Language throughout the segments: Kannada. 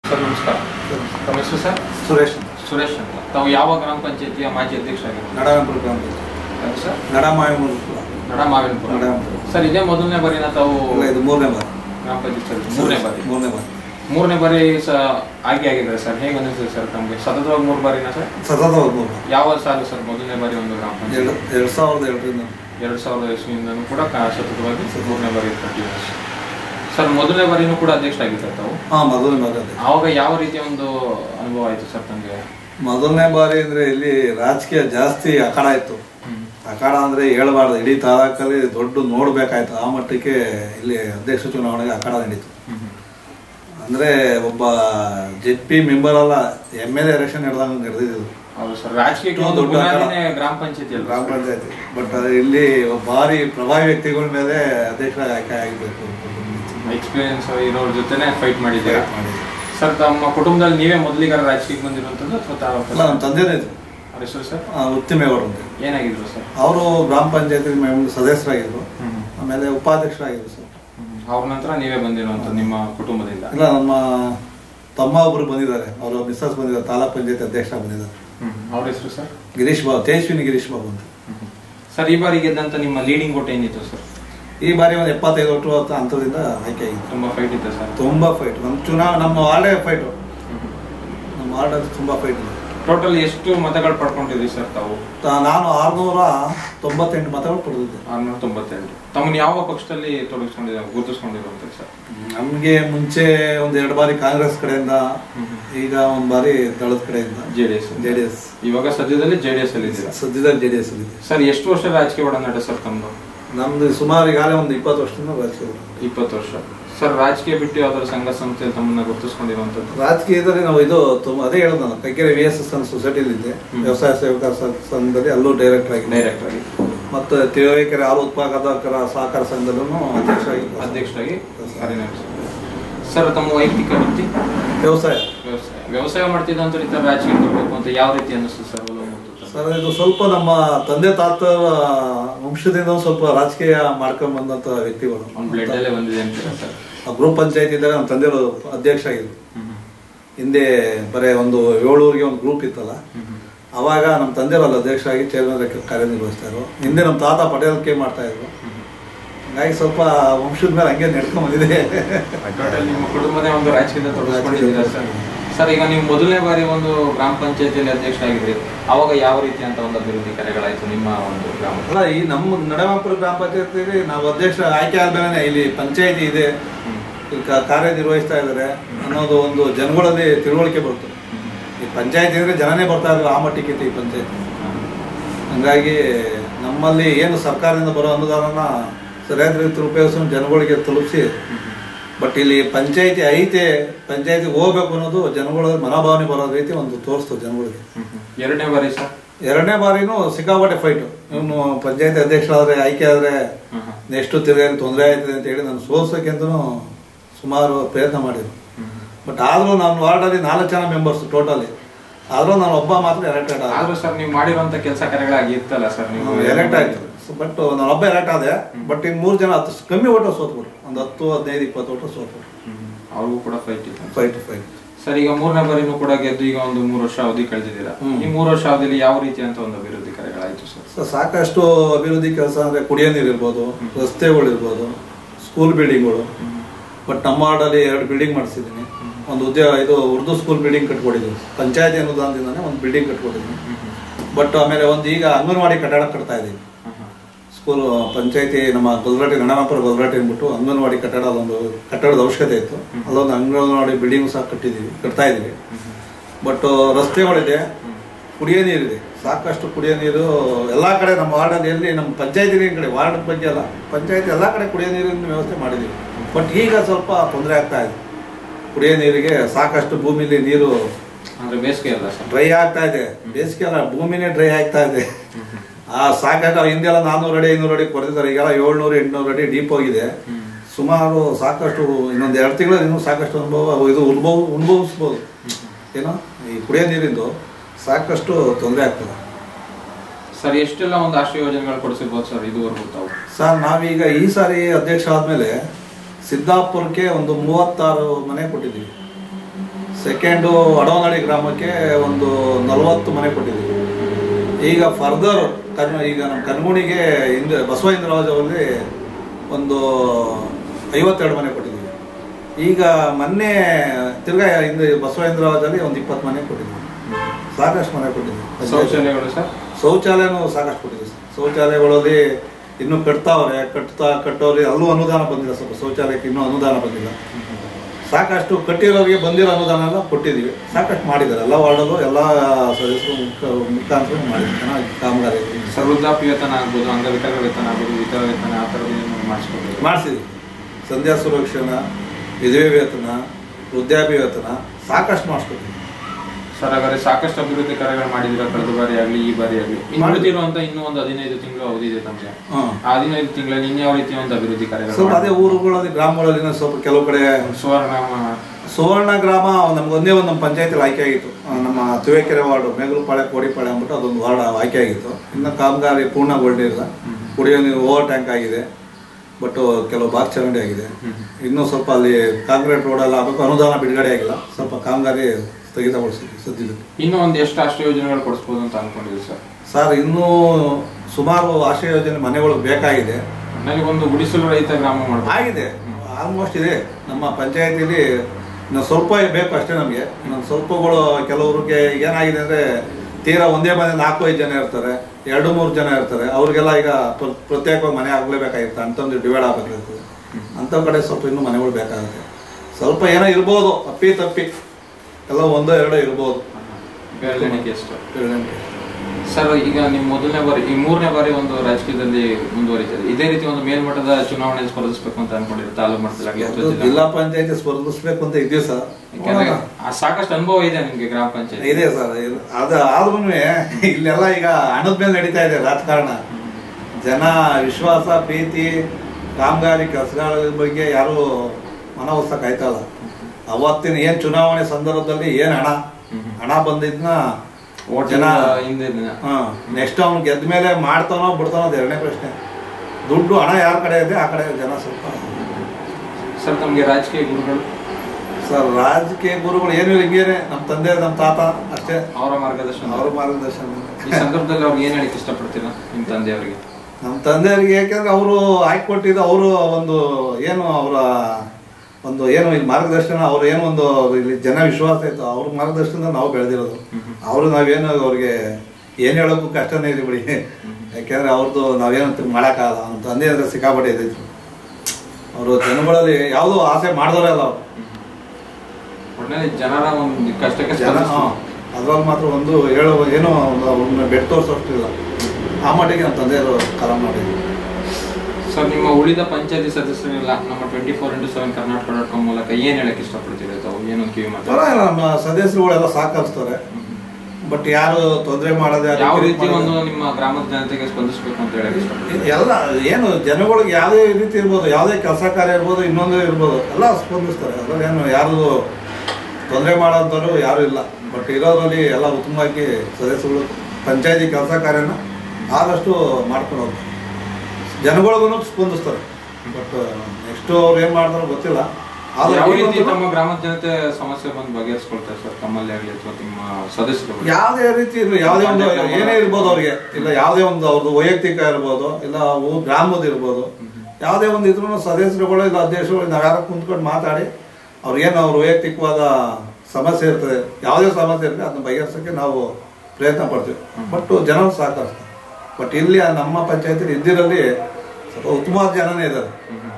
ಸರ್ ನಮಸ್ಕಾರ ತಮ್ಮ ಹೆಸರು ಸರ್ ಸುರೇಶ್ ಸುರೇಶ್ ಅಂತ ತಾವು ಯಾವ ಗ್ರಾಮ ಪಂಚಾಯತಿಯ ಮಾಜಿ ಅಧ್ಯಕ್ಷರಾಗಿದ್ದಾರೆ ನಡಾವಂಪುರ ಗ್ರಾಮ ಪಂಚಾಯತ್ ಸರ್ ನಡಮಾಯಮೂರು ನಡ ಮಾವಿನಪುರ ನಡಾವಂಪುರ ಸರ್ ಇದೇ ಮೊದಲನೇ ಬಾರಿನ ತಾವು ಇಲ್ಲ ಇದು ಮೂರನೇ ಬಾರಿ ಗ್ರಾಮ ಪಂಚಾಯತ್ ಮೂರನೇ ಬಾರಿ ಮೂರನೇ ಬಾರಿ ಮೂರನೇ ಬಾರಿ ಸ ಆಯ್ಕೆ ಆಗಿದ್ದಾರೆ ಸರ್ ಹೇಗೆ ಅನಿಸ್ತದೆ ಸರ್ ತಮಗೆ ಸತತವಾಗಿ ಮೂರು ಬಾರಿನ ಸರ್ ಸತತವಾಗಿ ಮೂರು ಬಾರಿ ಯಾವ ಸಾಲು ಸರ್ ಮೊದಲನೇ ಬಾರಿ ಒಂದು ಗ್ರಾಮ ಎರಡು ಪಂಚಾಯತ್ ಎರಡು ಸಾವಿರದ ಎರಡರಿಂದ ಎರಡು ಸಾವಿರದ ಇಸ್ವಿಯಿಂದನೂ ಕೂಡ ಕ- ಸತತವಾಗಿ ಮೂರನೇ ಬಾರಿ ಕಂಟಿನ್ಯೂಸ್ ಸರ್ ಮೊದಲನೇ ಬಾರಿನೂ ಕೂಡ ಅಧ್ಯಕ್ಷರಾಗಿದ್ದಾರೆ ತಾವು ಹಾಂ ಮೊದಲನೇ ಬಾರಿ ಅದೇ ಆವಾಗ ಯಾವ ರೀತಿಯ ಒಂದು ಅನುಭವ ಆಯಿತು ಸರ್ ತಮಗೆ ಮೊದಲನೇ ಬಾರಿ ಅಂದರೆ ಇಲ್ಲಿ ರಾಜಕೀಯ ಜಾಸ್ತಿ ಅಖಾಡ ಇತ್ತು ಹ್ಮ್ ಅಖಾಡ ಅಂದರೆ ಹೇಳ್ಬಾರ್ದು ಇಡೀ ತಾಲೂಕಲ್ಲಿ ದೊಡ್ಡ ನೋಡಬೇಕಾಯ್ತು ಆ ಮಟ್ಟಕ್ಕೆ ಇಲ್ಲಿ ಅಧ್ಯಕ್ಷ ಚುನಾವಣೆಗೆ ಅಖಾಡ ನಡೀತು ಹ್ಮ್ ಹ್ಮ್. ಅಂದರೆ ಒಬ್ಬ ಜೆಡ್ ಪಿ ಮೆಂಬರ್ ಅಲ್ಲ ಎಮ್ ಎಲ್ ಎಲೆಕ್ಷನ್ ನಡೆದಂಗೆ ನಡೆದಿದ್ದು ಹೌದು ಸರ್ ರಾಜಕೀಯಕ್ಕೆ ಒಂದು ದೊಡ್ಡ ಬುನಾದಿನೇ ಗ್ರಾಮ ಪಂಚಾಯತಿ ಅಲ್ವಾ ಗ್ರಾಮ ಪಂಚಾಯತಿ ಬಟ್ ಇಲ್ಲಿ ಭಾರಿ ಪ್ರಭಾವಿ ವ್ಯಕ್ತಿಗಳ ಮೇಲೆ ಅಧ್ಯಕ್ಷರಾಗಿ ಆಯ್ಕೆ ಆಗಬೇಕು ಎಕ್ಸ್ಪೀರಿಯನ್ಸ್ ಇರೋರ ಜೊತೆನೆ ಫೈಟ್ ಮಾಡಿದ್ದೀರಾ ಮಾಡಿ ಸರ್ ತಮ್ಮ ಕುಟುಂಬದಲ್ಲಿ ನೀವೇ ಮೊದಲಿಗಾರ ರಾಜಕೀಯಕ್ಕೆ ಬಂದಿರುವಂತದ್ದು ಅಥವಾ ತಾವು ಅಲ್ಲ ನಮ್ಮ ತಂದೆನೇ ಇದ್ರು ಅವ್ರ ಹೆಸರು ಸರ್ ಆ, ಉತ್ತಿಮೇಗೌಡ ಅಂತ ಏನಾಗಿದ್ರು ಸರ್ ಅವರು ಗ್ರಾಮ ಪಂಚಾಯತಿ ಸದಸ್ಯರಾಗಿದ್ರು ಆಮೇಲೆ ಉಪಾಧ್ಯಕ್ಷರಾಗಿದ್ರು ಸರ್ ಅವ್ರ ನಂತರ ನೀವೇ ಬಂದಿರುವಂತದ್ದು ನಿಮ್ಮ ಕುಟುಂಬದಿಂದ ಇಲ್ಲ ನಮ್ಮ ತಮ್ಮ ಒಬ್ರು ಬಂದಿದ್ದಾರೆ ಅವರು ಮಿಸ್ಸಸ್ ಬಂದಿದ್ದಾರೆ ತಾಲೂಕ್ ಪಂಚಾಯತಿ ಅಧ್ಯಕ್ಷ ಬಂದಿದ್ದಾರೆ ಅವ್ರ ಹೆಸರು ಸರ್ ಗಿರೀಶ್ ಬಾಬು ತೇಜಸ್ವಿನಿ ಗಿರೀಶ್ ಬಾಬು ಅಂತ ಸರ್ ಈ ಬಾರಿ ಗೆದ್ದಂತ ನಿಮ್ಮ ಲೀಡಿಂಗ್ ಓಟ್ ಏನಿತ್ತು ಸರ್ ಈ ಬಾರಿ ಒಂದು ಎಪ್ಪತ್ತೈದು ಒಟ್ಟು ಹಂತದಿಂದ ಆಯ್ಕೆ ಆಗಿತ್ತು ತುಂಬಾ ಫೈಟ್ ಇತ್ತು ಸರ್ ತುಂಬಾ ಫೈಟ್ ನಮ್ಮ ಚುನಾವ ನಮ್ಮ ವಾರ್ಡೇ ಫೈಟು ನಮ್ಮ ವಾರ್ಡಲ್ಲಿ ತುಂಬಾ ಫೈಟ್ ಇದೆ ಟೋಟಲ್ ಎಷ್ಟು ಮತಗಳು ಪಡ್ಕೊಂಡಿದ್ರಿ ಸರ್ ತಾವು ತ- ನಾನು ಆರ್ನೂರ ತೊಂಬತ್ತೆಂಟು ಮತಗಳು ಪಡೆದಿದ್ದೆ ಆರ್ನೂರ ತೊಂಬತ್ತೆರಡು ತಮ್ಮನ್ನ ಯಾವ ಪಕ್ಷದಲ್ಲಿ ತೊಡಗಿಸ್ಕೊಂಡಿದ್ದಾರೆ ಗುರುತಿಸ್ಕೊಂಡಿರುವಂತದ್ದು ಸರ್ ನಮಗೆ ಮುಂಚೆ ಒಂದ್ ಎರಡು ಬಾರಿ ಕಾಂಗ್ರೆಸ್ ಕಡೆಯಿಂದ ಈಗ ಒಂದ್ ಬಾರಿ ದಳದ ಕಡೆಯಿಂದ J D S J D S ಇವಾಗ ಸದ್ಯದಲ್ಲಿ ಜೆ ಡಿ ಎಸ್ ಅಲ್ಲಿ ಇದ್ದೀರಾ ಸದ್ಯದಲ್ಲಿ ಜೆ ಡಿ ಎಸ್ ಇದೆ ಸರ್ ಎಷ್ಟು ವರ್ಷ ರಾಜಕೀಯ ಒಡನಾಟ ಸರ್ ತಮ್ಮದು ನಮ್ದು ಸುಮಾರು ಈಗಾಗಲೇ ಒಂದು ಇಪ್ಪತ್ತು ವರ್ಷದಿಂದ ರಾಜಕೀಯ ಇಪ್ಪತ್ತು ವರ್ಷ ಸರ್ ರಾಜಕೀಯ ಬಿಟ್ಟು ಯಾವ್ದಾದ್ರು ಸಂಘ ಸಂಸ್ಥೆ ತಮ್ಮನ್ನ ಗುರುತಿಸ್ಕೊಂಡಿರುವಂತದ್ದು ರಾಜಕೀಯದಲ್ಲಿ ನಾವು ಇದು ತುಂಬ ಅದೇ ಹೇಳೋದು ನಾನು Kaikere V S S N ಸೊಸೈಟಿಲಿ ಇದ್ದೆ ಹ್ಮ್. ವ್ಯವಸಾಯ ಸೇವಕರ ಸಂಘ- ಸಂಘದಲ್ಲಿ ಅಲ್ಲೂ ಡೈರೆಕ್ಟರ್ ಆಗಿ ಡೈರೆಕ್ಟ್ ಆಗಿ ಮತ್ತು ತಿರುವೇಕೆರೆ ಹಾಲು ಉತ್ಪಾದಕರ ಸಹಕಾರ ಸಂಘದಲ್ಲೂ ಅಧ್ಯಕ್ಷರಾಗಿ ಅಧ್ಯಕ್ಷರಾಗಿ ಕಾರ್ಯನಿರ್ವಹಿಸಿದ್ದಾರೆ ಸರ್ ತಮ್ಮ ವೈಯಕ್ತಿಕ ವೃತ್ತಿ ವ್ಯವಸಾಯ ವ್ಯವಸಾಯ ವ್ಯವಸಾಯ ಮಾಡ್ತಿದ್ದಂತ ರೀತಿ ರಾಜಕೀಯ ಬರ್ಬೇಕು ಅಂತ ಯಾವ ರೀತಿ ಅನ್ನಿಸ್ತದೆ ಸರ್ ಒಲವು ಮೂಡ್ತದೆ? ಸರ್ ಇದು ಸ್ವಲ್ಪ ನಮ್ಮ ತಂದೆ ತಾತರ ವಂಶದಿಂದ ಒಂದ್ ಸ್ವಲ್ಪ ರಾಜಕೀಯ ಮಾಡ್ಕೊಂಡ್ ಬಂದಂತ ವ್ಯಕ್ತಿಗಳು ಅವ್ನ ಬ್ಲಡ್ ಅಲ್ಲೇ ಬಂದಿದೆ ಅಂತೀರಾ ಸರ್ ಆ ಗ್ರೂಪ್ ಪಂಚಾಯತ್ ಇದ್ದಾಗ ನಮ್ಮ ತಂದೆಯವರು ಅಧ್ಯಕ್ಷ ಆಗಿದ್ರು ಹ್ಮ್ ಹಿಂದೆ ಬರೇ ಒಂದು ಏಳೂರಿಗೆ ಒಂದು ಗ್ರೂಪ್ ಇತ್ತಲ್ಲ ಹ್ಮ್ ಹ್ಮ್. ಅವಾಗ ನಮ್ಮ ತಂದೆಯವರಲ್ಲಿ ಅಧ್ಯಕ್ಷರಾಗಿ ಚೇರ್ಮನ್ ಕಾರ್ಯನಿರ್ವಹಿಸ್ತಾ ಇದ್ರು ಹಿಂದೆ ನಮ್ಮ ತಾತ ಪಟೇಲ್ ಕೆ ಮಾಡ್ತಾ ಇದ್ರು ಹಾಗಾಗಿ ಸ್ವಲ್ಪ ವಂಶದ ಮೇಲೆ ಹಂಗೆ ನಡ್ಕೊಂಡ್ ಬಂದಿದೆ ಟೋಟಲ್ ನಿಮ್ಮ ಕುಟುಂಬದ ಒಂದು ರಾಜಕೀಯದ ತೊಡಗಿಸ್ಕೊಂಡಿದ್ದೀರಾ ಸರ್ ಸರ್ ಈಗ ನೀವು ಮೊದಲನೇ ಬಾರಿ ಒಂದು ಗ್ರಾಮ ಪಂಚಾಯತಿಯಲ್ಲಿ ಅಧ್ಯಕ್ಷ ಆಗಿದ್ರಿ ಅವಾಗ ಯಾವ ರೀತಿ ಅಂತ ಒಂದು ಅಭಿವೃದ್ಧಿ ಕಾರ್ಯಗಳಾಯ್ತು ನಿಮ್ಮ ಒಂದು ಗ್ರಾಮ ಅಲ್ಲ ಈ ನಮ್ಮ ನಡಮಾಪುರ ಗ್ರಾಮ ಪಂಚಾಯತಿಗೆ ನಾವು ಅಧ್ಯಕ್ಷ ಆಯ್ಕೆ ಆದ್ಮೇಲೆ ಇಲ್ಲಿ ಪಂಚಾಯತಿ ಇದೆ ಇಲ್ಲಿ ಕ- ಕಾರ್ಯನಿರ್ವಹಿಸ್ತಾ ಇದ್ದಾರೆ ಅನ್ನೋದು ಒಂದು ಜನಗಳಲ್ಲಿ ತಿಳುವಳಿಕೆ ಬರ್ತದೆ ಈ ಪಂಚಾಯತಿ ಅಂದ್ರೆ ಜನನೇ ಬರ್ತಾ ಇದ್ರು ಆ ಮಟ್ಟಕ್ಕೆ ಇತ್ತು ಈ ಪಂಚಾಯತಿ ಹಂಗಾಗಿ ನಮ್ಮಲ್ಲಿ ಏನು ಸರ್ಕಾರದಿಂದ ಬರೋ ಅನುದಾನನ ಸರಿಯಾದ ರೀತಿ ಉಪಯೋಗಿಸ್ಕೊಂಡು ಜನಗಳಿಗೆ ತಲುಪಿಸಿ ಬಟ್ ಇಲ್ಲಿ ಪಂಚಾಯತಿ ಐತೆ ಪಂಚಾಯತಿಗೆ ಹೋಗ್ಬೇಕು ಅನ್ನೋದು ಜನಗಳ ಮನೋಭಾವನೆ ಬರೋ ರೀತಿ ಒಂದು ತೋರಿಸ್ತದೆ ಜನಗಳಿಗೆ ಎರಡನೇ ಬಾರಿ ಸರ್ ಎರಡನೇ ಬಾರಿನೂ ಸಿಕ್ಕಾಪಟ್ಟೆ ಫೈಟ್ ಇವನು ಪಂಚಾಯತಿ ಅಧ್ಯಕ್ಷರಾದ್ರೆ ಆಯ್ಕೆ ಆದ್ರೆ ನೆಕ್ಸ್ಟ್ ತಿರುಗಿ ತೊಂದರೆ ಆಯ್ತದೆ ಅಂತ ಹೇಳಿ ನಾನು ಸೋಲ್ಸೋಕೆ ಅಂತಲೂ ಸುಮಾರು ಪ್ರಯತ್ನ ಮಾಡಿದ್ರು ಬಟ್ ಆದರೂ ನನ್ನ ವಾರ್ಡಲ್ಲಿ ನಾಲ್ಕು ಜನ ಮೆಂಬರ್ಸ್ ಟೋಟಲಿ ಆದರೂ ನಾನು ಒಬ್ಬ ಮಾತ್ರ ಎಲೆಕ್ಟೆಡ್ ಆದ ಆದ್ರೂ ಸರ್ ನೀವು ಮಾಡಿರುವಂತ ಕೆಲಸ ಕಾರ್ಯಗಳಾಗಿತ್ತಲ್ಲ ಸರ್ ನೀವು ಎಲೆಕ್ಟ್ ಆಯ್ತು ಬಟ್ ನಾನು ಒಬ್ಬ ಎಲೆಕ್ಟ್ ಆದೆ ಬಟ್ ಇನ್ನು ಮೂರು ಜನ ಹತ್ತು ಕಮ್ಮಿ ಓಟ ಸೋತ್ಬಿಟ್ರು ಒಂದು ಹತ್ತು ಹದಿನೈದು ಇಪ್ಪತ್ತು ಓಟ ಸೋತ್ಬಿಟ್ರು ಹ್ಮ್. ಅವ್ರಿಗೂ ಕೂಡ ಫೈಟ್ ಇತ್ತು ಫೈಟ್ ಫೈಟ್ ಸರ್ ಈಗ ಮೂರನೇ ಬಾರಿನೂ ಕೂಡ ಗೆದ್ದು ಈಗ ಒಂದು ಮೂರು ವರ್ಷ ಅವಧಿ ಕಳೆದಿದ್ದೀರಾ ಹ್ಮ್. ಈ ಮೂರು ವರ್ಷ ಅವಧಿಯಲ್ಲಿ ಯಾವ ರೀತಿಯಂತ ಒಂದು ಅಭಿವೃದ್ಧಿ ಕಾರ್ಯಗಳಾಯ್ತು ಸರ್ ಸೊ ಸಾಕಷ್ಟು ಅಭಿವೃದ್ಧಿ ಕೆಲಸ ಅಂದರೆ ಕುಡಿಯೋ ನೀರು ಇರ್ಬೋದು ರಸ್ತೆಗಳಿರ್ಬೋದು ಸ್ಕೂಲ್ ಬಿಲ್ಡಿಂಗ್ಗಳು ಬಟ್ ನಮ್ಮ ವಾರ್ಡಲ್ಲಿ ಎರಡು ಬಿಲ್ಡಿಂಗ್ ಮಾಡಿಸಿದ್ದೀನಿ ಒಂದು ಉದ್ಯೋಗ ಇದು ಉರ್ದು ಸ್ಕೂಲ್ ಬಿಲ್ಡಿಂಗ್ ಕಟ್ಕೊಟ್ಟಿದ್ದೀನಿ ಪಂಚಾಯತಿ ಅನುದಾನದಿಂದನೇ ಒಂದು ಬಿಲ್ಡಿಂಗ್ ಕಟ್ಕೊಟ್ಟಿದ್ದೀನಿ ಬಟ್ ಆಮೇಲೆ ಒಂದು ಈಗ ಅಂಗನವಾಡಿ ಕಟ್ಟಡ ಕಟ್ತಾ ಇದ್ದೀವಿ ಸ್ಕೂಲ್ ಪಂಚಾಯತಿ ನಮ್ಮ ಗೊಲ್ರಾಟಿ ಗಣನಾಪುರ ಗೊಲ್ರಾಟಿ ಅಂದ್ಬಿಟ್ಟು ಅಂಗನವಾಡಿ ಕಟ್ಟಡ ಒಂದು ಕಟ್ಟಡದ ಅವಶ್ಯಕತೆ ಇತ್ತು ಅಲ್ಲೊಂದು ಅಂಗನವಾಡಿ ಬಿಲ್ಡಿಂಗ್ ಸಹ ಕಟ್ಟಿದ್ದೀವಿ ಕಟ್ತಾ ಇದ್ದೀವಿ ಬಟ್ ರಸ್ತೆಗಳಿದೆ ಕುಡಿಯೋ ನೀರಿದೆ ಸಾಕಷ್ಟು ಕುಡಿಯೋ ನೀರು ಎಲ್ಲ ಕಡೆ ನಮ್ಮ ವಾರ್ಡಲ್ಲಿ ಎಲ್ಲಿ ನಮ್ಮ ಪಂಚಾಯತಿ ಕಡೆ ವಾರ್ಡ್ ಬಗ್ಗೆ ಅಲ್ಲ ಪಂಚಾಯತಿ ಎಲ್ಲ ಕಡೆ ಕುಡಿಯೋ ನೀರಿನ ವ್ಯವಸ್ಥೆ ಮಾಡಿದ್ದೀವಿ ಬಟ್ ಈಗ ಸ್ವಲ್ಪ ತೊಂದರೆ ಆಗ್ತಾ ಇದೆ ಕುಡಿಯೋ ನೀರಿಗೆ ಸಾಕಷ್ಟು ಭೂಮಿಲಿ ನೀರು ಅಂದ್ರೆ ಬೇಸಿಗೆ ಅಲ್ಲ ಸರ್ ಡ್ರೈ ಆಗ್ತಾ ಇದೆ ಬೇಸಿಗೆ ಅಲ್ಲ ಭೂಮಿನೇ ಡ್ರೈ ಆಗ್ತಾ ಇದೆ ಆ ಸಾಕಷ್ಟು ಹಿಂದೆಲ್ಲ ನಾನ್ನೂರು ಅಡಿ ಐನೂರು ಅಡಿ ಕೊಡ್ತಿದ್ದಾರೆ ಈಗೆಲ್ಲ ಏಳ್ನೂರು ಎಂಟ್ನೂರು ಅಡಿ ಡೀಪ್ ಹೋಗಿದೆ ಸುಮಾರು ಸಾಕಷ್ಟು ಇನ್ನೊಂದು ಎರಡು ತಿಂಗಳು ಇನ್ನೂ ಸಾಕಷ್ಟು ಅನುಭವ ಇದು ಅನುಭವ ಅನುಭವಿಸ್ಬೋದು ಏನೋ ಈ ಕುಡಿಯೋ ನೀರಿಂದು ಸಾಕಷ್ಟು ತೊಂದರೆ ಆಗ್ತದೆ ಸರ್ ಎಷ್ಟೆಲ್ಲ ಒಂದು ಆಶ್ರಯ ಯೋಜನೆಗಳು ಕೊಡಿಸಿರ್ಬೋದು ಸರ್ ಇದುವರೆಗೂ ತಾವು ಸರ್ ನಾವೀಗ ಈ ಸಾರಿ ಅಧ್ಯಕ್ಷ ಆದಮೇಲೆ ಸಿದ್ದಾಪುರಕ್ಕೆ ಒಂದು ಮೂವತ್ತಾರು ಮನೆ ಕೊಟ್ಟಿದ್ದೀವಿ ಸೆಕೆಂಡು ಅಡವನಹಳ್ಳಿ ಗ್ರಾಮಕ್ಕೆ ಒಂದು ನಲವತ್ತು ಮನೆ ಕೊಟ್ಟಿದ್ದೀವಿ ಈಗ ಫರ್ದರ್ ಕನ್ ಈಗ ನಮ್ಮ ಕನ್ಗುಣಿಗೆ ಇಂದ ಬಸವೇಂದ್ರರಾಜ್ ಅವರಲ್ಲಿ ಒಂದು ಐವತ್ತೆರಡು ಮನೆ ಕೊಟ್ಟಿದ್ದೀವಿ ಈಗ ಮೊನ್ನೆ ತಿರ್ಗಾ ಹಿಂದೆ ಬಸವೇಂದ್ರರಾಜಲ್ಲಿ ಒಂದು ಇಪ್ಪತ್ತು ಮನೆ ಕೊಟ್ಟಿದ್ದೀವಿ ಸಾಕಷ್ಟು ಮನೆ ಕೊಟ್ಟಿದ್ದೀವಿ ಶೌಚಾಲಯಗಳು ಸರ್ ಶೌಚಾಲಯನೂ ಸಾಕಷ್ಟು ಕೊಟ್ಟಿದ್ದೀವಿ ಸರ್ ಶೌಚಾಲಯಗಳಲ್ಲಿ ಇನ್ನೂ ಕಟ್ತಾವ್ರೆ ಕಟ್ತಾ ಕಟ್ಟೋರಿಗೆ ಅಲ್ಲೂ ಅನುದಾನ ಬಂದಿಲ್ಲ ಸ್ವಲ್ಪ ಶೌಚಾಲಯಕ್ಕೆ ಇನ್ನೂ ಅನುದಾನ ಬಂದಿಲ್ಲ ಸಾಕಷ್ಟು ಕಟ್ಟಿರೋರಿಗೆ ಬಂದಿರೋ ಅನುದಾನ ಎಲ್ಲ ಕೊಟ್ಟಿದ್ದೀವಿ ಸಾಕಷ್ಟು ಮಾಡಿದ್ದಾರೆ ಎಲ್ಲ ವಾರ್ಡಲ್ಲೂ ಎಲ್ಲ ಸದಸ್ಯರು ಮುಖ ಮುಖಾಂತರ ಮಾಡಿದ್ದಾರೆ ಚೆನ್ನಾಗಿ ಕಾಮಗಾರಿ ಸರ್ ವೃದ್ಧಾಪ್ಯ ವೇತನ ಆಗ್ಬೋದು ಅಂಗವಿಕಲ ವೇತನ ಆಗ್ಬೋದು ವಿಧವಾ ವೇತನ ಆ ಥರದ್ದು ಮಾಡಿಸ್ಕೊಡ್ಬೇಕು ಮಾಡಿಸಿದ್ದೀವಿ ಸಂಧ್ಯಾ ಸುರಕ್ಷಣ ವಿಧವೆ ವೇತನ ವೃದ್ಧಾಪ್ಯ ವೇತನ ಸಾಕಷ್ಟು ಮಾಡಿಸ್ಕೊತೀವಿ ಸರ್ ಹಾಗಾದ್ರೆ ಸಾಕಷ್ಟು ಅಭಿವೃದ್ಧಿ ಕಾರ್ಯಗಳು ಮಾಡಿದಿರ ಕಳೆದ ಬಾರಿ ಆಗ್ಲಿ ಈ ಬಾರಿ ಆಗ್ಲಿ ಇನ್ನು ಮಾಡಿದ್ದೀವಿ. ಉಳಿದಿರುವಂತ ಇನ್ನೂ ಒಂದು ಹದಿನೈದು ತಿಂಗಳು ಅವಧಿ ಇದೆ ತಮಗೆ ಹಾಂ ಆ ಹದಿನೈದು ತಿಂಗಳಲ್ಲಿ ಇನ್ಯಾವ ರೀತಿಯ ಒಂದು ಅಭಿವೃದ್ಧಿ ಕಾರ್ಯಗಳು ಸ್ವಲ್ಪ ಅದೇ ಊರುಗಳಲ್ಲಿ ಗ್ರಾಮಗಳಲ್ಲಿ ಸ್ವಲ್ಪ ಕೆಲವು ಕಡೆ ಸುವರ್ಣ ಸುವರ್ಣ ಗ್ರಾಮ ನಮ್ಗೆ ಒಂದೇ ಒಂದು ನಮ್ಮ ಪಂಚಾಯತಿಲಿ ಆಯ್ಕೆ ಆಗಿತ್ತು ಆ, ನಮ್ಮ ತುವೇಕೆರೆ ವಾರ್ಡು ಮೇಗಲಪಾಳ್ಯ ಕೋಡಿಪಾಳ್ಯ ಅಂದ್ಬಿಟ್ಟು ಅದೊಂದು ವಾರ್ಡ್ ಆಯ್ಕೆ ಆಗಿತ್ತು ಇನ್ನು ಕಾಮಗಾರಿ ಪೂರ್ಣಗೊಂಡಿಲ್ಲ ಕುಡಿಯೋ ನೀರು ಓವರ್ ಟ್ಯಾಂಕ್ ಆಗಿದೆ ಬಟ್ ಕೆಲವು ಬಾಕ್ ಚರಂಡಿ ಆಗಿದೆ ಇನ್ನೂ ಸ್ವಲ್ಪ ಅಲ್ಲಿ ಕಾಂಕ್ರೀಟ್ ರೋಡ್ ಎಲ್ಲ ಆಗಬೇಕು ಅನುದಾನ ಬಿಡುಗಡೆ ಆಗಿಲ್ಲ ಸ್ವಲ್ಪ ಕಾಮಗಾರಿ ಸ್ಥಗಿತಗೊಳಿಸಿದ್ವಿ ಸದ್ಯದಲ್ಲಿ ಇನ್ನೂ ಒಂದು ಎಷ್ಟು ಅಷ್ಟು ಯೋಜನೆಗಳು ಕೊಡಿಸ್ಬೋದು ಅಂತ ಅನ್ಕೊಂಡಿದ್ದೀವಿ ಸರ್ ಸರ್ ಇನ್ನೂ ಸುಮಾರು ಆಶ್ರಯ ಯೋಜನೆ ಮನೆಗಳು ಬೇಕಾಗಿದೆ ನನಗೆ ಒಂದು ಗುಡಿಸಲು ರಹಿತ ಗ್ರಾಮ ಮಾಡ್ಬೋದು ಆಗಿದೆ ಆಲ್ಮೋಸ್ಟ್ ಇದೆ ನಮ್ಮ ಪಂಚಾಯತಿಲಿ ಇನ್ನು ಸ್ವಲ್ಪ ಬೇಕು ಅಷ್ಟೇ ನಮಗೆ ಇನ್ನೊಂದು ಸ್ವಲ್ಪಗಳು ಕೆಲವ್ರಿಗೆ ಏನಾಗಿದೆ ಅಂದರೆ ತೀರಾ ಒಂದೇ ಮನೆ ನಾಲ್ಕು ಐದು ಜನ ಇರ್ತಾರೆ ಎರಡು ಮೂರು ಜನ ಇರ್ತಾರೆ ಅವ್ರಿಗೆಲ್ಲ ಈಗ ಪ್ರ- ಪ್ರತ್ಯೇಕವಾಗಿ ಮನೆ ಆಗಲೇಬೇಕಾಗಿರುತ್ತೆ ಅಂತಂದು ಡಿವೈಡ್ ಆಗಬೇಕಾಗಿರ್ತದೆ ಅಂಥವ್ ಕಡೆ ಸ್ವಲ್ಪ ಇನ್ನೂ ಮನೆಗಳು ಬೇಕಾಗುತ್ತೆ ಸ್ವಲ್ಪ ಏನೋ ಇರ್ಬೋದು ಅಪ್ಪಿ ತಪ್ಪಿ ಎಲ್ಲ ಒಂದೋ ಎರಡೋ ಇರ್ಬೋದು ಬೆರಳೆಣಿಕೆ ಎಷ್ಟು ಬೆರಳೆಣಿಕೆ. ಸರ್ ಈಗ ನಿಮ್ಮ ಮೊದಲನೇ ಬಾರಿ ಈ ಮೂರನೇ ಬಾರಿ ಒಂದು ರಾಜಕೀಯದಲ್ಲಿ ಮುಂದುವರಿತದೆ ಇದೇ ರೀತಿ ಒಂದು ಮೇಲ್ಮಟ್ಟದ ಚುನಾವಣೆ ಸ್ಪರ್ಧಿಸಬೇಕು ಅಂತ ಅನ್ಕೊಂಡಿರೋ ತಾಲೂಕು ಮಟ್ಟದಲ್ಲಿ ಅದು ಅಥವಾ ಜಿಲ್ಲಾ ಜಿಲ್ಲಾ ಪಂಚಾಯತಿ ಸ್ಪರ್ಧಿಸ್ಬೇಕು ಅಂತ ಇದೆಯಾ ಸರ್ ಯಾಕಂದ್ರೆ ಆ ಸಾಕಷ್ಟು ಅನುಭವ ಇದೆ ನಿಮ್ಗೆ ಗ್ರಾಮ ಪಂಚಾಯತ್ ಇದೆ ಸರ್ ಇದು- ಅದು ಆದ್ರೂ ಇಲ್ಲೆಲ್ಲ ಈಗ ಹಣದ ಮೇಲೆ ನಡೀತಾ ಇದೆ ರಾಜಕಾರಣ ಜನ ವಿಶ್ವಾಸ ಪ್ರೀತಿ ಕಾಮಗಾರಿ ಕೆಲಸಗಳ ಬಗ್ಗೆ ಯಾರು ಮನವೊಲಿಸಕ್ ಆಯ್ತಲ್ಲ ಅವತ್ತಿನ ಏನ್ ಚುನಾವಣೆ ಸಂದರ್ಭದಲ್ಲಿ ಏನ್ ಹಣ ಹಣ ಬಂದಿದ್ನ ಓಟ್ ಜನ ಹಿಂದೆ ದಿನ. ನೆಕ್ಸ್ಟ್ ಅವ್ನು ಗೆದ್ದ ಮೇಲೆ ಮಾಡ್ತಾನೋ ಬಿಡ್ತಾನೋ ಅದು ಎರಡನೇ ಪ್ರಶ್ನೆ ದುಡ್ಡು ಹಣ ಯಾರ ಕಡೆ ಇದೆ ಆ ಕಡೆ ಜನ ಸ್ವಲ್ಪ ಸರ್ ತಮ್ಗೆ ರಾಜಕೀಯ ಗುರುಗಳು ಸರ್ ರಾಜಕೀಯ ಗುರುಗಳು ಏನು ಹಿಂಗೇನೆ ನಮ್ಮ ತಂದೆ ನಮ್ಮ ತಾತ ಅಷ್ಟೇ ಅವರ ಮಾರ್ಗದರ್ಶನ ಅವ್ರ ಮಾರ್ಗದರ್ಶನ ಈ ಸಂದರ್ಭದಲ್ಲಿ ಅವ್ರಿಗೆ ಏನ್ ಹೇಳಕ್ ಇಷ್ಟಪಡ್ತೀರಾ ನಿಮ್ ತಂದೆಯವರಿಗೆ ನಮ್ಮ ತಂದೆಯವರಿಗೆ ಯಾಕೆಂದ್ರೆ ಅವರು ಕೊಟ್ಟಿದ್ದು ಅವರು ಒಂದು ಏನು ಅವರ ಒಂದು ಏನು ಇಲ್ಲಿ ಮಾರ್ಗದರ್ಶನ ಅವ್ರು ಏನು ಒಂದು ಇಲ್ಲಿ ಜನ ವಿಶ್ವಾಸ ಇತ್ತು ಅವ್ರ ಮಾರ್ಗದರ್ಶನದಿಂದ ನಾವು ಬೆಳೆದಿರೋದು ಅವರು ನಾವೇನು ಅವ್ರಿಗೆ ಏನು ಹೇಳೋಕ್ಕೂ ಕಷ್ಟನೇ ಇದೆ ಬಿಡಿ ಯಾಕೆಂದ್ರೆ ಅವ್ರದ್ದು ನಾವೇನು ತಿರ್ಗಿ ಮಾಡೋಕ್ಕಾಗಲ್ಲ ನಮ್ಮ ತಂದೆ ಅಂದ್ರೆ ಸಿಕ್ಕಾಪಟ್ಟೆ ಇದ್ದಿತ್ತು ಅವರು ಜನಗಳಲ್ಲಿ ಯಾವುದೋ ಆಸೆ ಮಾಡಿದವರೇ ಅಲ್ಲ ಅವರು ಒಟ್ಟಿನಲ್ಲಿ ಜನರ ಒಂದು ಕಷ್ಟಕ್ಕೆ ಜನ ಸ್ಪಂದಿಸ್ತಾರೆ. ಅದ್ರಲ್ಲಿ ಮಾತ್ರ ಒಂದು ಹೇಳೋ ಏನೋ ಒಂದು ಅವ್ರನ್ನ ಬೆಟ್ಟು ತೋರಿಸೋಷ್ಟಿಲ್ಲ ಆ ಮಟ್ಟಿಗೆ ನಮ್ಮ ತಂದೆಯವರು ಕಾಲ ಮಾಡಿದ್ರು ಸರ್ ನಿಮ್ಮ ಉಳಿದ ಪಂಚಾಯತಿ ಸದಸ್ಯರೆಲ್ಲ ನಮ್ಮ twenty four into seven Karnataka dot com ಮೂಲಕ ಏನ್ ಹೇಳಕ್ ಇಷ್ಟಪಡ್ತೀರಾ ತಾವು ಏನೊಂದು ಕಿವಿ ಮಾತು ಪರವಾಗಿಲ್ಲ ನಮ್ಮ ಸದಸ್ಯರುಗಳೆಲ್ಲ ಸಹಕರಿಸ್ತಾರೆ ಬಟ್ ಯಾರು ತೊಂದರೆ ಮಾಡೋದೇ ಯಾರು ಯಾವ ಕಿರಿಕ್ ರೀತಿ ಒಂದು ಮಾಡೋದೇ- ನಿಮ್ಮ ಗ್ರಾಮದ ಜನತೆಗೆ ಸ್ಪಂದಿಸಬೇಕು ಅಂತ ಹೇಳಕ್ ಇಷ್ಟಪಡ್ತೀರಾ ಎಲ್ಲ ಏನು ಜನಗಳಿಗೆ ಯಾವುದೇ ರೀತಿ ಇರ್ಬೋದು ಯಾವುದೇ ಕೆಲಸ ಕಾರ್ಯ ಇರ್ಬೋದು ಇನ್ನೊಂದು ಇರ್ಬೋದು ಎಲ್ಲ ಸ್ಪಂದಿಸ್ತಾರೆ ಅದ್ರಲ್ಲಿ ಏನು ಯಾರು ತೊಂದರೆ ಮಾಡೋಂಥವ್ರು ಯಾರು ಇಲ್ಲ ಬಟ್ ಇರೋದ್ರಲ್ಲಿ ಎಲ್ಲ ಉತ್ತಮವಾಗಿ ಸದಸ್ಯರು ಪಂಚಾಯತಿ ಕೆಲಸ ಕಾರ್ಯನ ಆದಷ್ಟು ಮಾಡ್ಕೊಂಡು ಹೋಗ್ತಾರೆ ಜನಗಳಿಗೂ ಸ್ಪಂದಿಸ್ತಾರೆ ಬಟ್ ನೆಕ್ಸ್ಟ್ ಅವ್ರು ಏನು ಮಾಡ್ತಾರೋ ಗೊತ್ತಿಲ್ಲ ಆದ್ರೆ ಯಾವ ರೀತಿ ಈಗಂತೂ- ತಮ್ಮ ಗ್ರಾಮದ ಜನತೆ ಸಮಸ್ಯೆ ಬಂದು ಬಗೆಹರಿಸ್ಕೊಳ್ತಾರೆ ಸರ್ ತಮ್ಮಲ್ಲಿ ಆಗಲಿ ಅಥವಾ ನಿಮ್ಮ ಸದಸ್ಯರು ಯಾವುದೇ ರೀತಿ ಇರ್ಲಿ ಯಾವುದೇ ಒಂದು ಏನೇ ಇರ್ಬೋದು ಅವ್ರಿಗೆ ಇಲ್ಲ ಯಾವುದೇ ಒಂದು ಅವ್ರದ್ದು ವೈಯಕ್ತಿಕ ಇರ್ಬೋದು ಇಲ್ಲ ಊ- ಗ್ರಾಮದ ಇರ್ಬೋದು ಯಾವುದೇ ಒಂದು ಇದ್ರೂ ಸದಸ್ಯರುಗಳು ಇಲ್ಲ ಅಧ್ಯಕ್ಷರುಗಳು ನಾವು ಯಾರು ಕುಂತ್ಕೊಂಡು ಮಾತಾಡಿ ಅವ್ರಿಗೇನು ಅವ್ರ ವೈಯಕ್ತಿಕವಾದ ಸಮಸ್ಯೆ ಇರ್ತದೆ ಯಾವುದೇ ಸಮಸ್ಯೆ ಇರಲಿ ಅದನ್ನ ಬಗೆಹರಿಸೋಕ್ಕೆ ನಾವು ಪ್ರಯತ್ನ ಪಡ್ತೀವಿ ಬಟ್ ಜನರು ಸಹಕರಿಸ್ತಾರೆ ಬಟ್ ಇಲ್ಲಿ ಆ ನಮ್ಮ ಪಂಚಾಯತಿ ಇದ್ದಿರಲ್ಲಿ ಸ್ವಲ್ಪ ಉತ್ತಮವಾದ ಜನನೇ ಇದ್ದಾರೆ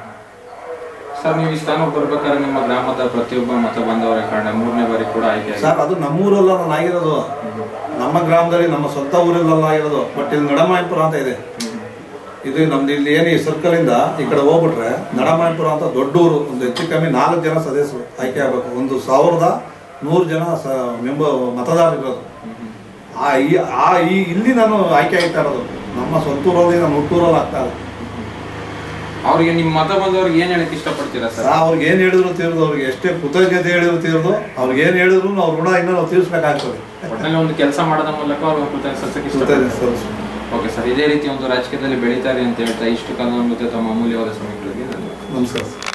ಸರ್ ನೀವು ಈ ಸ್ಥಾನಕ್ಕೆ ಬರ್ಬೇಕಾದ್ರೆ ನಿಮ್ಮ ಗ್ರಾಮದ ಪ್ರತಿಯೊಬ್ಬ ಮತ ಬಾಂಧವರ ಕಾರಣ ಮೂರನೇ ಬಾರಿ ಕೂಡ ಆಯ್ಕೆ ಆಗಿದೆ. ಸರ್ ಅದು ನಮ್ಮೂರಲ್ಲ ನಾನು ಆಗಿರೋದು ನಮ್ಮ ಗ್ರಾಮದಲ್ಲಿ ನಮ್ಮ ಸ್ವಂತ ಊರಲ್ಲ ಆಗಿರೋದು ಬಟ್ ಇಲ್ಲಿ ನಡಮಾಯಪುರ ಅಂತ ಇದೆ ಇದು ನಮ್ದು ಇಲ್ಲಿ ಏನು ಈ ಸರ್ಕಲ್ ಇಂದ ಈ ಕಡೆ ಹೋಗ್ಬಿಟ್ರೆ ನಡಮಾಯಪುರ ಅಂತ ದೊಡ್ಡ ಊರು ಒಂದು ಹೆಚ್ಚು ಕಮ್ಮಿ ನಾಲ್ಕು ಜನ ಸದಸ್ಯರು ಆಯ್ಕೆ ಆಗಬೇಕು ಒಂದು ಸಾವಿರದ ನೂರು ಜನ ಸ ಮೆಂಬ ಮತದಾರ ಇರೋದು ಆ ಈ ಆ ಈ ಇಲ್ಲಿ ನಾನು ಆಯ್ಕೆ ಆಗ್ತಾ ಇರೋದು ನಮ್ಮ ಸ್ವಂತ ಊರಲ್ಲಿ ನಾನು ಹುಟ್ಟೂರಲ್ಲಿ ಆಗ್ತಾ ಇಲ್ಲ ಅವ್ರಿಗೆ ನಿಮ್ಮ ಮತ ಬಂದವ್ರಿಗೆ ಏನ್ ಹೇಳಕ್ ಇಷ್ಟಪಡ್ತೀರಾ ಸರ್ ಸರ್ ಅವ್ರಿಗೆ ಏನು ಹೇಳಿದ್ರು ತೀರ್ದು ಅವ್ರಿಗೆ ಎಷ್ಟೇ ಕೃತಜ್ಞತೆ ಹೇಳಿದ್ರು ತೀರ್ದು ಅವ್ರಿಗೆ ಏನು ಹೇಳಿದ್ರು ಅವ್ರ ಋಣ ಇನ್ನೂ ನಾವು ತೀರಿಸ್ಬೇಕಾಗ್ತದೆ ಒಟ್ಟಿನಲ್ಲಿ ಒಂದು ಕೆಲಸ ಮಾಡೋದ್ರ ಮೂಲಕ ಅವ್ರ ಕೃತಜ್ಞತೆ ಇಷ್ಟಪಡ್ತಾರೆ ಕೃತಜ್ಞತೆ ಸಲ್ಲಿಸ್ಬೇಕು. ಓಕೆ ಸರ್ ಇದೇ ರೀತಿ ಒಂದು ರಾಜಕೀಯದಲ್ಲಿ ಬೆಳೀತಾರೆ ಅಂತ ಹೇಳ್ತಾ ಇಷ್ಟು ಕಾಲ ನಮ್ಮ ಜೊತೆ ತಮ್ಮ ಅಮೂಲ್ಯವಾದ ಸಮಯಗಳಿಗೆ ಧನ್ಯವಾದ ನಮಸ್ಕಾರ ಸರ್